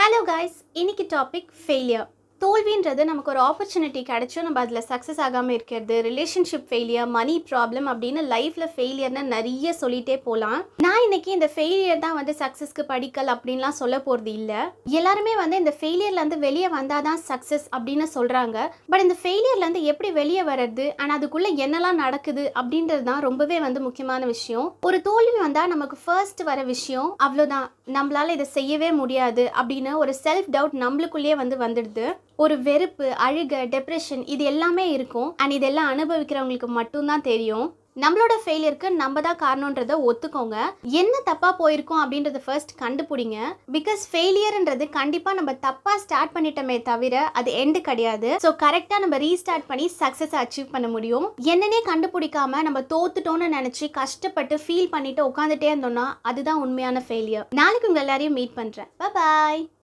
hello guys இன்னைக்கு topic failure தோல்வின்றது நமக்கு ஒரு ஆப்பர்ச்சுனிட்டி கிடைச்சும் நம்ம அதில் சக்ஸஸ் ஆகாமல் இருக்கிறது ரிலேஷன்ஷிப் ஃபெயிலியர் மணி ப்ராப்ளம் அப்படின்னு லைஃப்பில் ஃபெயிலியர்னு நிறைய சொல்லிட்டே போகலாம் நான் இன்னைக்கு இந்த ஃபெயிலியர் தான் வந்து சக்ஸஸ்க்கு படிக்கல் அப்படின்லாம் சொல்ல போகிறது இல்லை எல்லாருமே வந்து இந்த ஃபெயிலியர்லேருந்து வெளியே வந்தால் தான் சக்ஸஸ் அப்படின்னு சொல்கிறாங்க பட் இந்த ஃபெயிலியர்லேருந்து எப்படி வெளியே வர்றது அண்ட் அதுக்குள்ளே என்னெல்லாம் நடக்குது அப்படின்றது தான் ரொம்பவே வந்து முக்கியமான விஷயம் ஒரு தோல்வி வந்தால் நமக்கு ஃபர்ஸ்ட் வர விஷயம் அவ்வளோதான் நம்மளால இதை செய்யவே முடியாது அப்படின்னு ஒரு செல்ஃப் டவுட் நம்மளுக்குள்ளேயே வந்து வந்துடுது ஒரு வெறுப்பு அழுக டெப்ரெஷன் இது எல்லாமே இருக்கும் அண்ட் இதெல்லாம் அனுபவிக்கிறவங்களுக்கு மட்டும்தான் தெரியும் நம்மளோட ஃபெயிலியருக்கு நம்ம தான் காரணன்றதை ஒத்துக்கோங்க என்ன தப்பாக போயிருக்கோம் அப்படின்றத ஃபர்ஸ்ட் கண்டுபிடிங்க பிகாஸ் ஃபெயிலியர்ன்றது கண்டிப்பாக நம்ம தப்பாக ஸ்டார்ட் பண்ணிட்டோமே தவிர அது எண்டு கிடையாது ஸோ கரெக்டாக நம்ம ரீஸ்டார்ட் பண்ணி சக்ஸஸ் அச்சீவ் பண்ண முடியும் என்னன்னே கண்டுபிடிக்காம நம்ம தோத்துட்டோம்னு நினச்சி கஷ்டப்பட்டு ஃபீல் பண்ணிட்டு உட்காந்துட்டே இருந்தோம்னா அதுதான் உண்மையான ஃபெயிலியர் நாளைக்கு உங்கள் எல்லாரையும் மீட் பண்ணுறேன் பாய்